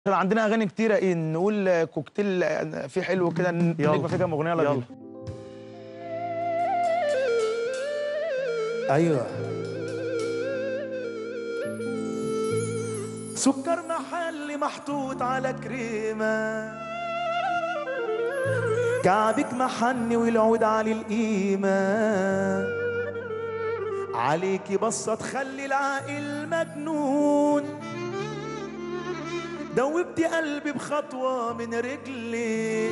كان عندنا اغاني كتيره ايه نقول كوكتيل في حلو كده نجمع فيه كام اغنيه يلا يلا بينا. ايوه سكر محلي محطوط على كريمه كعبك محني والعود على القيمه عليكي بصة تخلي العاقل مجنون دوبتي قلبي بخطوة من رجلي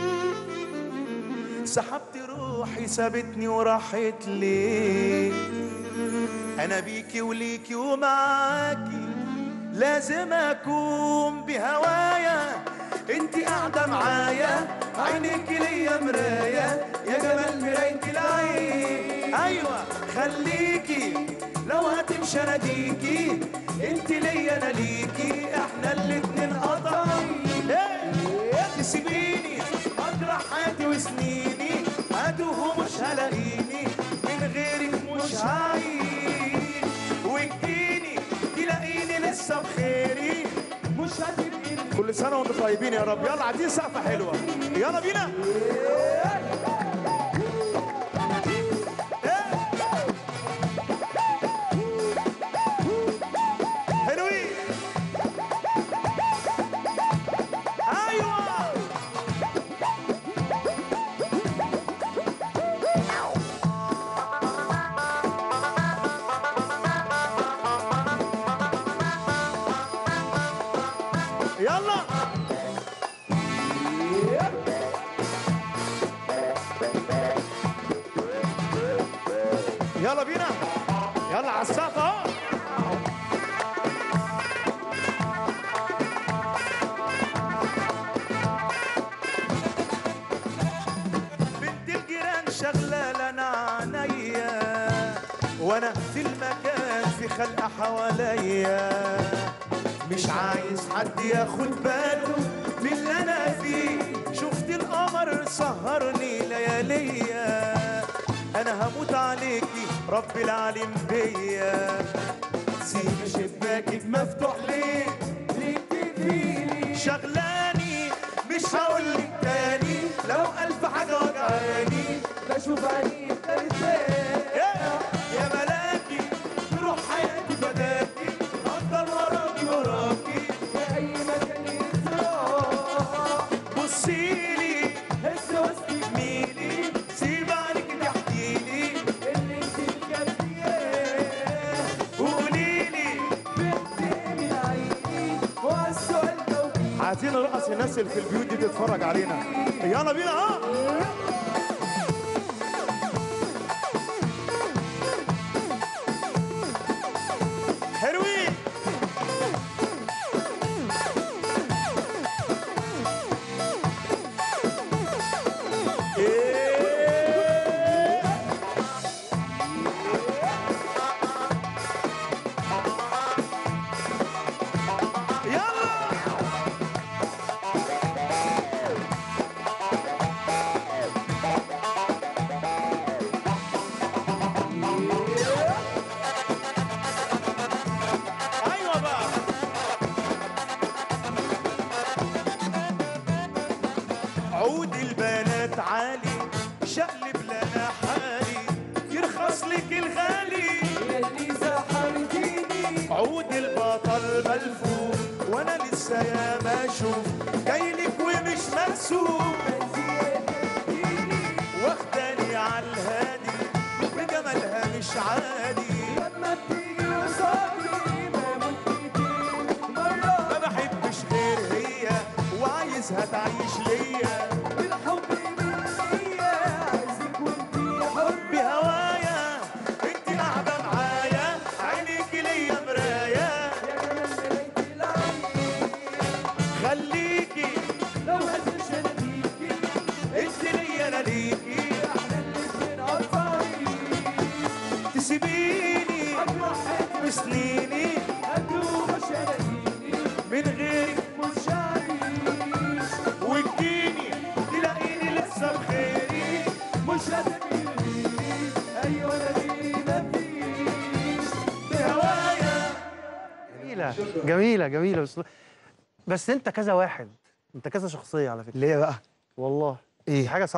سحبت روحي سابتني وراحت لي انا بيكي وليكي ومعاكي لازم اكون بهوايا انتي قاعده معايا عينيكي ليا مرايه يا جمال مرايه العين ايوه خليكي لو هتمشي اناديكي انتي ليا انا ليكي احنا الاتنين قطعين إيه؟ تسيبيني اجرح حياتي وسنيني ادوه مش هلاقيني من غيرك مش هعيش وتجيني تلاقيني لسه بخيري مش هتبقيني كل سنه وانتم طيبين يا رب يلا عايزين سقفه حلوه يلا بينا حلوين ايوه يلا يلا بينا يلا على السقف اهو بنت الجيران شغلة لنا عينيا وانا في المكان في خلقة حواليا مش عايز حد ياخد باله من اللي انا فيه شفت القمر سهرني لياليا انا هموت عليكي رب العالم بيا سيب شباكك مفتوح ليه ليه تقفيلي شغلاني مش هقولك تاني لو ألف حاجة وجعاني بشوف عينيك ترتاح يا يا ملاكي تروح حياتي فداكي افضل وراكي وراكي في أي مكان يتراح بصيلي هز وسطي ميلي سيب عليك تحكيلي اللي انت مكفياه وقوليلي بنتي من عيني وعالسؤال جاوبيني عايزين نرقص الناس اللي في البيوت دي تتفرج علينا يلا بينا ها حلوين إيه. يلا ايوه بقى عود البنات عالي شقلب لنا حالي يرخص لك الغالي يلي سحرتيني عود البطل ملفوف وانا لسه يا ما اشوف جايلك ومش مكسوف واخداني على الهادي بجمالها مش عادي لما بتيجي قصادي بموت ايديك مرة ما بحبش غير هي وعايزها تعيش ليا بالحب منية عايزك وانتي حر بهوايا انت قاعده معايا عينيكي ليا مرايه يا جمال مراية العين خليكي لو هزش انا بيكي انت ليا انا ليكي احنا الاتنين قطعين تسيبيني اجرح حياتي وسنيني هدوم مش هلاقيني من غيرك مش هعيش وتجيني تلاقيني لسه بخيري مش هتبقيني ايوه انا غيري مفيش بهوايا جميله جميله جميله بس بس انت كذا واحد انت كذا شخصيه على فكره ليه بقى والله دي ايه حاجه